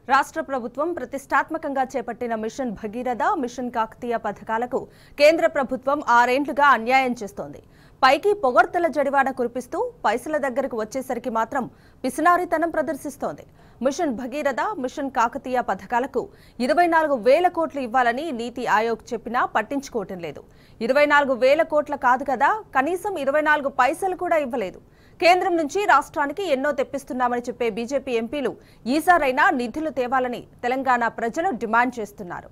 రాష్ట్ర ప్రభుత్వం ప్రతిష్టాత్మకంగా చేపట్టిన మిషన్ భగీరథ మిషన్ కాకతీయ పథకాలకు కేంద్ర ప్రభుత్వం ఆరేండ్లుగా అన్యాయం చేస్తోంది పైకి పొగడ్తల జడివాన కురిపిస్తూ పైసల దగ్గరకు వచ్చేసరికి మాత్రం పిసినారితనం ప్రదర్శిస్తోంది మిషన్ భగీరథ మిషన్ కాకతీయ పథకాలకు ఇరవై నాలుగు వేల కోట్లు ఇవ్వాలని నీతి ఆయోగ్ చెప్పినా పట్టించుకోవటం లేదు ఇరవై నాలుగు వేల కోట్ల కాదు కదా కనీసం ఇరవై నాలుగు పైసలు కూడా ఇవ్వలేదు కేంద్రం నుంచి రాష్ట్రానికి ఎన్నో తెప్పిస్తున్నామని చెప్పే బీజేపీ ఎంపీలు ఈసారైనా నిధులు తేవాలని తెలంగాణ ప్రజలు డిమాండ్ చేస్తున్నారు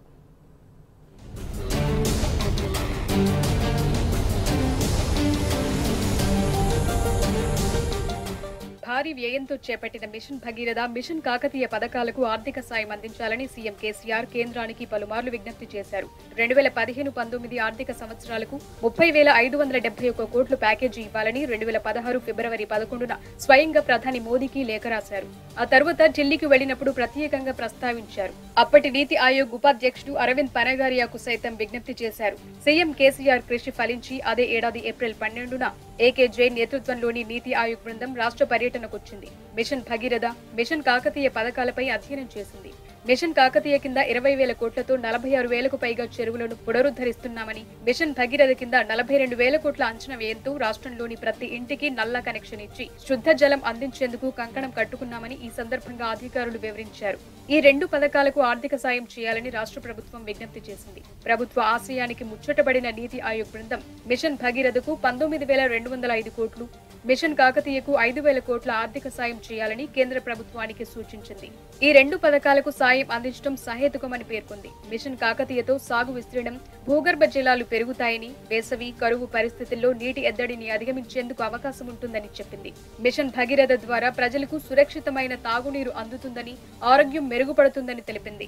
భారీ వ్యయంతో చేపట్టిన మిషన్ భగీరథ మిషన్ కాకతీయ పథకాలకు ఆర్థిక సాయం అందించాలని సీఎం కేసీఆర్ కేంద్రానికి పలుమార్లు విజ్ఞప్తి చేశారు రెండు వేల పదిహేను పంతొమ్మిది ఆర్థిక సంవత్సరాలకు ముప్పై వేల ఐదు వందల డెబ్బై ఒక్క కోట్లు ప్యాకేజీ ఇవ్వాలని రెండు వేల పదహారు ఫిబ్రవరి పదకొండున స్వయంగా ప్రధాని మోదీకి లేఖ రాశారు ఆ తర్వాత ఢిల్లీకి వెళ్లినప్పుడు ప్రత్యేకంగా ప్రస్తావించారు అప్పటి నీతి ఆయోగ్ ఉపాధ్యక్షుడు అరవింద్ పనగారియాకు సైతం విజ్ఞప్తి చేశారు సీఎం కేసీఆర్ కృషి ఫలించి అదే ఏడాది ఏప్రిల్ పన్నెండున ఏకే జైన్ నేతృత్వంలోని నీతి ఆయోగ్ బృందం రాష్ట్ర పర్యటనకొచ్చింది మిషన్ భగీరథ మిషన్ కాకతీయ పథకాలపై అధ్యయనం చేసింది మిషన్ కాకతీయ కింద ఇరవై వేల కోట్లతో నలభై ఆరు వేలకు పైగా చెరువులను పునరుద్ధరిస్తున్నామని మిషన్ భగీరథ కింద నలభై రెండు వేల కోట్ల అంచనా వ్యయంతో రాష్ట్రంలోని ప్రతి ఇంటికి నల్ల కనెక్షన్ ఇచ్చి శుద్ధ జలం అందించేందుకు కంకణం కట్టుకున్నామని ఈ సందర్భంగా అధికారులు వివరించారు ఈ రెండు పథకాలకు ఆర్థిక సాయం చేయాలని రాష్ట్ర ప్రభుత్వం విజ్ఞప్తి చేసింది ప్రభుత్వ ఆశయానికి ముచ్చటబడిన నీతి ఆయోగ్ బృందం మిషన్ భగీరథకు పంతొమ్మిది వేల రెండు వందల ఐదు కోట్లు మిషన్ కాకతీయకు ఐదు వేల కోట్ల ఆర్థిక సాయం చేయాలని కేంద్ర ప్రభుత్వానికి సూచించింది ఈ రెండు పథకాలకు సాయం అందించడం సహేతుకమని పేర్కొంది మిషన్ కాకతీయతో సాగు విస్తీర్ణం భూగర్భ జలాలు పెరుగుతాయని వేసవి కరువు పరిస్థితుల్లో నీటి ఎద్దడిని అధిగమించేందుకు అవకాశం ఉంటుందని చెప్పింది మిషన్ భగీరథ ద్వారా ప్రజలకు సురక్షితమైన తాగునీరు అందుతుందని ఆరోగ్యం మెరుగుపడుతుందని తెలిపింది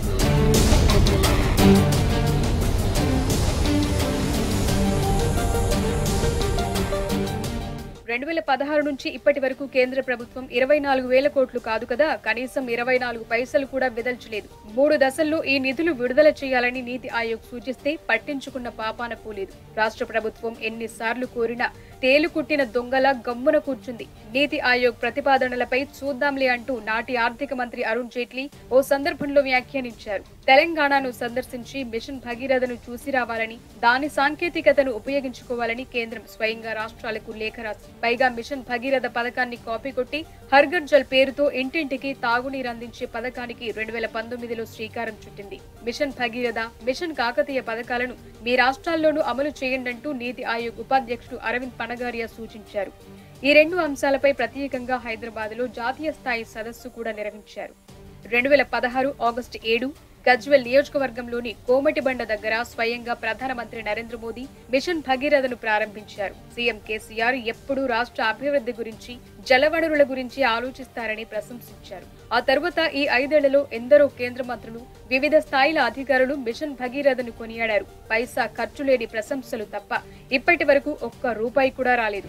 రెండు వేల పదహారు నుంచి ఇప్పటి వరకు కేంద్ర ప్రభుత్వం ఇరవై నాలుగు వేల కోట్లు కాదు కదా కనీసం ఇరవై నాలుగు పైసలు కూడా విదల్చలేదు మూడు దశల్లో ఈ నిధులు విడుదల చేయాలని నీతి ఆయోగ్ సూచిస్తే పట్టించుకున్న పాపాన పోలేదు రాష్ట్ర ప్రభుత్వం ఎన్నిసార్లు కోరినా తేలుకుట్టిన దొంగల గమ్మున కూర్చుంది నీతి ఆయోగ్ ప్రతిపాదనలపై చూద్దాంలే అంటూ నాటి ఆర్థిక మంత్రి అరుణ్ జైట్లీ ఓ సందర్భంలో వ్యాఖ్యానించారు తెలంగాణను సందర్శించి మిషన్ భగీరథను చూసి రావాలని దాని సాంకేతికతను ఉపయోగించుకోవాలని కేంద్రం స్వయంగా రాష్ట్రాలకు లేఖ రాసింది పైగా మిషన్ భగీరథ పథకాన్ని కాపీ కొట్టి హర్ఘర్ జల్ పేరుతో ఇంటింటికి తాగునీరు అందించే పథకానికి రెండు వేల పంతొమ్మిదిలో శ్రీకారం చుట్టింది మిషన్ భగీరథ మిషన్ కాకతీయ పథకాలను మీ రాష్ట్రాల్లోనూ అమలు చేయండంటూ నీతి ఆయోగ్ ఉపాధ్యక్షుడు అరవింద్ పనగారియా సూచించారు ఈ రెండు అంశాలపై ప్రత్యేకంగా హైదరాబాద్ లో జాతీయ స్థాయి సదస్సు కూడా నిర్వహించారు రెండు వేల పదహారు ఆగస్టు ఏడు గజ్వెల్ నియోజకవర్గంలోని కోమటిబండ దగ్గర స్వయంగా ప్రధానమంత్రి నరేంద్ర మోదీ మిషన్ భగీరథను ప్రారంభించారు సీఎం కేసీఆర్ ఎప్పుడూ రాష్ట్ర అభివృద్ధి గురించి జలవనరుల గురించి ఆలోచిస్తారని ప్రశంసించారు ఆ తర్వాత ఈ ఐదేళ్లలో ఎందరో కేంద్ర మంత్రులు వివిధ స్థాయిల అధికారులు మిషన్ భగీరథను కొనియాడారు పైసా ఖర్చు లేని ప్రశంసలు తప్ప ఇప్పటి వరకు ఒక్క రూపాయి కూడా రాలేదు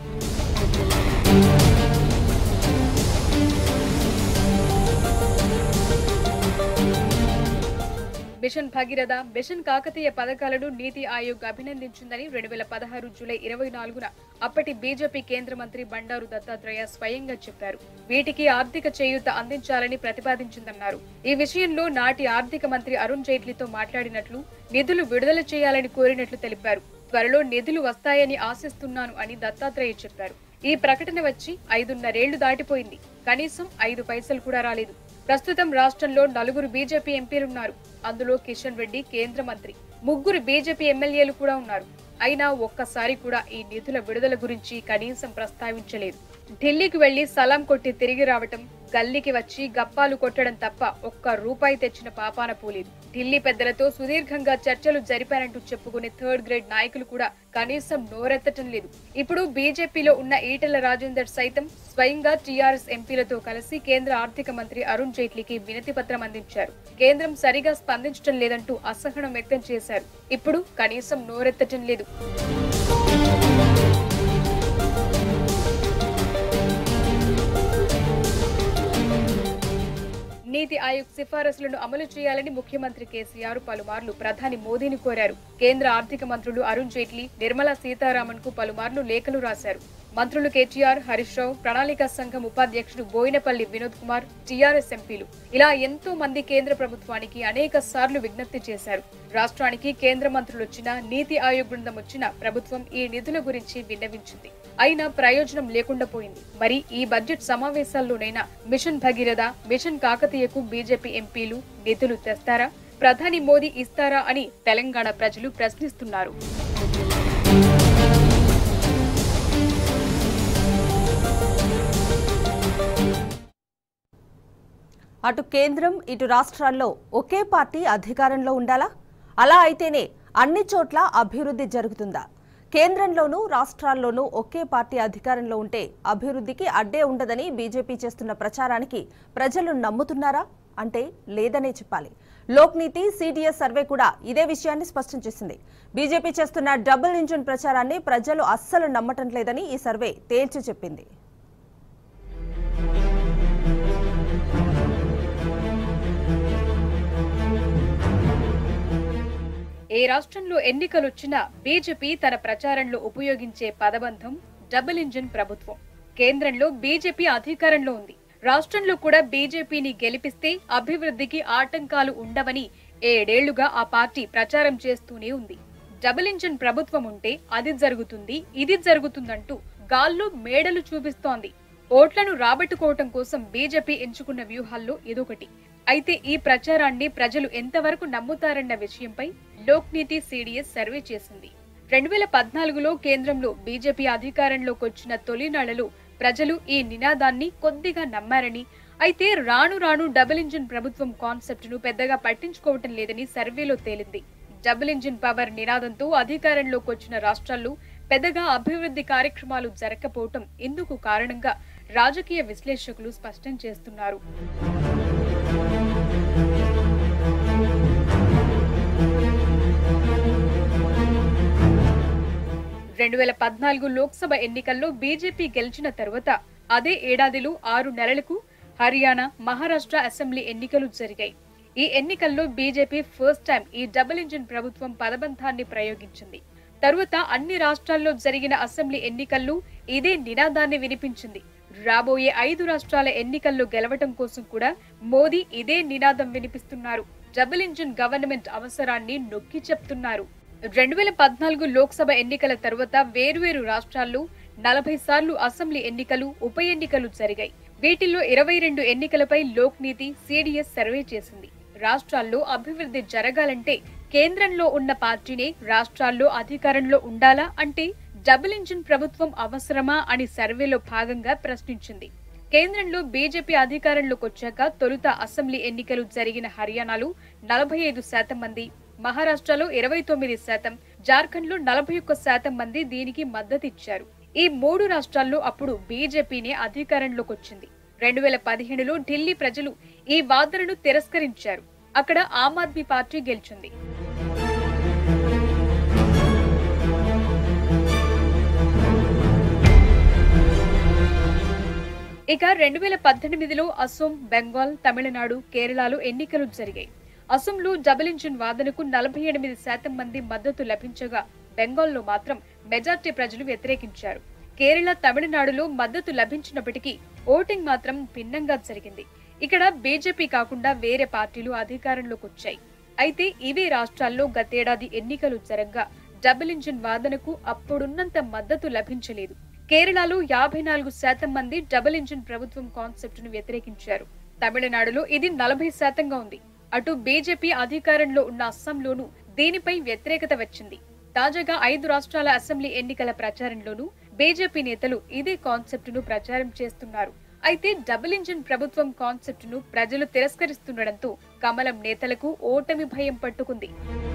మిషన్ భగీరథ మిషన్ కాకతీయ పథకాలను నీతి ఆయోగ్ అభినందించిందని రెండు వేల పదహారు జూలై ఇరవై నాలుగున అప్పటి బీజేపీ కేంద్ర మంత్రి బండారు దత్తాత్రేయ స్వయంగా చెప్పారు వీటికి ఆర్థిక చేయూత అందించాలని ప్రతిపాదించిందన్నారు ఈ విషయంలో నాటి ఆర్థిక మంత్రి అరుణ్ జైట్లీతో మాట్లాడినట్లు నిధులు విడుదల చేయాలని కోరినట్లు తెలిపారు త్వరలో నిధులు వస్తాయని ఆశిస్తున్నాను అని దత్తాత్రేయ చెప్పారు ఈ ప్రకటన వచ్చి ఐదున్నరేళ్లు దాటిపోయింది కనీసం ఐదు పైసలు కూడా రాలేదు ప్రస్తుతం రాష్ట్రంలో నలుగురు బీజేపీ ఎంపీలున్నారు అందులో కిషన్ రెడ్డి కేంద్ర మంత్రి ముగ్గురు బీజేపీ ఎమ్మెల్యేలు కూడా ఉన్నారు అయినా ఒక్కసారి కూడా ఈ నిధుల విడుదల గురించి కనీసం ప్రస్తావించలేదు ఢిల్లీకి వెళ్లి సలాం కొట్టి తిరిగి రావటం గల్లీకి వచ్చి గప్పాలు కొట్టడం తప్ప ఒక్క రూపాయి తెచ్చిన పాపాన పోలేదు ఢిల్లీ పెద్దలతో సుదీర్ఘంగా చర్చలు జరిపారంటూ చెప్పుకునే థర్డ్ గ్రేడ్ నాయకులు కూడా కనీసం నోరెత్తటం లేదు ఇప్పుడు బీజేపీలో ఉన్న ఈటెల రాజేందర్ సైతం స్వయంగా టీఆర్ఎస్ ఎంపీలతో కలిసి కేంద్ర ఆర్థిక మంత్రి అరుణ్ జైట్లీకి వినతి పత్రం అందించారు కేంద్రం సరిగా స్పందించడం లేదంటూ అసహనం వ్యక్తం చేశారు ఇప్పుడు కనీసం నోరెత్తటం లేదు నీతి ఆయోగ్ సిఫారసులను అమలు చేయాలని ముఖ్యమంత్రి కేసీఆర్ పలుమార్లు ప్రధాని మోదీని కోరారు కేంద్ర ఆర్థిక మంత్రులు అరుణ్ జైట్లీ నిర్మలా సీతారామన్ కు పలుమార్లు లేఖలు రాశారు మంత్రులు కేటీఆర్ హరీష్ రావు ప్రణాళిక సంఘం ఉపాధ్యక్షుడు బోయినపల్లి వినోద్ కుమార్ టీఆర్ఎస్ ఎంపీలు ఇలా ఎంతో మంది కేంద్ర ప్రభుత్వానికి అనేక సార్లు విజ్ఞప్తి చేశారు రాష్ట్రానికి కేంద్ర మంత్రులు వచ్చినా నీతి ఆయోగ్ బృందం వచ్చినా ప్రభుత్వం ఈ నిధుల గురించి విన్నవించింది అయినా ప్రయోజనం లేకుండా పోయింది మరి ఈ బడ్జెట్ సమావేశాల్లోనైనా మిషన్ భగీరథ మిషన్ కాకతీయకు బీజేపీ ఎంపీలు నిధులు తెస్తారా ప్రధాని మోదీ ఇస్తారా అని తెలంగాణ ప్రజలు ప్రశ్నిస్తున్నారు అటు కేంద్రం ఇటు రాష్ట్రాల్లో ఒకే పార్టీ అధికారంలో ఉండాలా అలా అయితేనే అన్ని చోట్ల అభివృద్ధి జరుగుతుందా కేంద్రంలోనూ రాష్ట్రాల్లోనూ ఒకే పార్టీ అధికారంలో ఉంటే అభివృద్ధికి అడ్డే ఉండదని బీజేపీ చేస్తున్న ప్రచారానికి ప్రజలు నమ్ముతున్నారా అంటే లేదనే చెప్పాలి లోక్ నీతి సిడిఎస్ సర్వే కూడా ఇదే విషయాన్ని స్పష్టం చేసింది బీజేపీ చేస్తున్న డబుల్ ఇంజిన్ ప్రచారాన్ని ప్రజలు అస్సలు నమ్మటం లేదని ఈ సర్వే తేల్చి చెప్పింది ఏ రాష్ట్రంలో ఎన్నికలొచ్చినా బీజేపీ తన ప్రచారంలో ఉపయోగించే పదబంధం డబుల్ ఇంజిన్ ప్రభుత్వం కేంద్రంలో బీజేపీ అధికారంలో ఉంది రాష్ట్రంలో కూడా బీజేపీని గెలిపిస్తే అభివృద్ధికి ఆటంకాలు ఉండవని ఏడేళ్లుగా ఆ పార్టీ ప్రచారం చేస్తూనే ఉంది డబుల్ ఇంజిన్ ప్రభుత్వం ఉంటే అది జరుగుతుంది ఇది జరుగుతుందంటూ గాల్లో మేడలు చూపిస్తోంది ఓట్లను రాబట్టుకోవటం కోసం బీజేపీ ఎంచుకున్న వ్యూహాల్లో ఇదొకటి అయితే ఈ ప్రచారాన్ని ప్రజలు ఎంతవరకు నమ్ముతారన్న విషయంపై లోక్ నీతి సిడిఎస్ సర్వే చేసింది రెండు వేల పద్నాలుగులో కేంద్రంలో బీజేపీ అధికారంలోకి వచ్చిన తొలినాళ్లలో ప్రజలు ఈ నినాదాన్ని కొద్దిగా నమ్మారని అయితే రాను రాను డబుల్ ఇంజిన్ ప్రభుత్వం కాన్సెప్ట్ ను పెద్దగా పట్టించుకోవటం లేదని సర్వేలో తేలింది డబుల్ ఇంజిన్ పవర్ నినాదంతో అధికారంలోకి వచ్చిన రాష్ట్రాల్లో పెద్దగా అభివృద్ధి కార్యక్రమాలు జరగకపోవటం ఇందుకు కారణంగా రాజకీయ విశ్లేషకులు స్పష్టం చేస్తున్నారు రెండు వేల పద్నాలుగు లోక్సభ ఎన్నికల్లో బీజేపీ గెలిచిన తరువాత అదే ఏడాదిలో ఆరు నెలలకు హర్యానా మహారాష్ట్ర అసెంబ్లీ ఎన్నికలు జరిగాయి ఈ ఎన్నికల్లో బీజేపీ ఫస్ట్ టైం ఈ డబుల్ ఇంజిన్ ప్రభుత్వం పదబంధాన్ని ప్రయోగించింది తరువాత అన్ని రాష్ట్రాల్లో జరిగిన అసెంబ్లీ ఎన్నికల్లో ఇదే నినాదాన్ని వినిపించింది రాబోయే ఐదు రాష్ట్రాల ఎన్నికల్లో గెలవటం కోసం కూడా మోదీ ఇదే నినాదం వినిపిస్తున్నారు డబుల్ ఇంజిన్ గవర్నమెంట్ అవసరాన్ని నొక్కి చెప్తున్నారు రెండు వేల పద్నాలుగు లోక్సభ ఎన్నికల తరువాత వేర్వేరు రాష్ట్రాల్లో నలభై సార్లు అసెంబ్లీ ఎన్నికలు ఉప ఎన్నికలు జరిగాయి వీటిల్లో ఇరవై రెండు ఎన్నికలపై లోక్ నీతి సిడిఎస్ సర్వే చేసింది రాష్ట్రాల్లో అభివృద్ధి జరగాలంటే కేంద్రంలో ఉన్న పార్టీనే రాష్ట్రాల్లో అధికారంలో ఉండాలా అంటే డబుల్ ఇంజిన్ ప్రభుత్వం అవసరమా అని సర్వేలో భాగంగా ప్రశ్నించింది కేంద్రంలో బీజేపీ అధికారంలోకి వచ్చాక తొలుత అసెంబ్లీ ఎన్నికలు జరిగిన హర్యానాలో నలభై ఐదు శాతం మంది మహారాష్ట్రలో ఇరవై తొమ్మిది శాతం జార్ఖండ్లో నలభై ఒక్క శాతం మంది దీనికి మద్దతిచ్చారు ఈ మూడు రాష్ట్రాల్లో అప్పుడు బీజేపీనే అధికారంలోకి వచ్చింది రెండు వేల పదిహేనులో ఢిల్లీ ప్రజలు ఈ వాదనను తిరస్కరించారు అక్కడ ఆమ్ ఆద్మీ పార్టీ గెలిచింది ఇక రెండు వేల పద్దెనిమిదిలో అసోం బెంగాల్ తమిళనాడు కేరళలో ఎన్నికలు జరిగాయి అసోంలో డబుల్ ఇంజిన్ వాదనకు నలభై ఎనిమిది శాతం మంది మద్దతు లభించగా బెంగాల్లో మాత్రం మెజార్టీ ప్రజలు వ్యతిరేకించారు కేరళ తమిళనాడులో మద్దతు లభించినప్పటికీ ఓటింగ్ మాత్రం భిన్నంగా జరిగింది ఇక్కడ బీజేపీ కాకుండా వేరే పార్టీలు అధికారంలోకి వచ్చాయి అయితే ఇవే రాష్ట్రాల్లో గతేడాది ఎన్నికలు జరగ్గా డబుల్ ఇంజిన్ వాదనకు అప్పుడున్నంత మద్దతు లభించలేదు కేరళలో యాభై నాలుగు శాతం మంది డబుల్ ఇంజిన్ ప్రభుత్వం కాన్సెప్ట్ ను వ్యతిరేకించారు తమిళనాడులో ఇది నలభై శాతంగా ఉంది అటు బీజేపీ అధికారంలో ఉన్న అస్సాంలోనూ దీనిపై వ్యతిరేకత వచ్చింది తాజాగా ఐదు రాష్ట్రాల అసెంబ్లీ ఎన్నికల ప్రచారంలోనూ బీజేపీ నేతలు ఇదే కాన్సెప్ట్ ను ప్రచారం చేస్తున్నారు అయితే డబుల్ ఇంజిన్ ప్రభుత్వం కాన్సెప్ట్ ను ప్రజలు తిరస్కరిస్తుండటంతో కమలం నేతలకు ఓటమి భయం పట్టుకుంది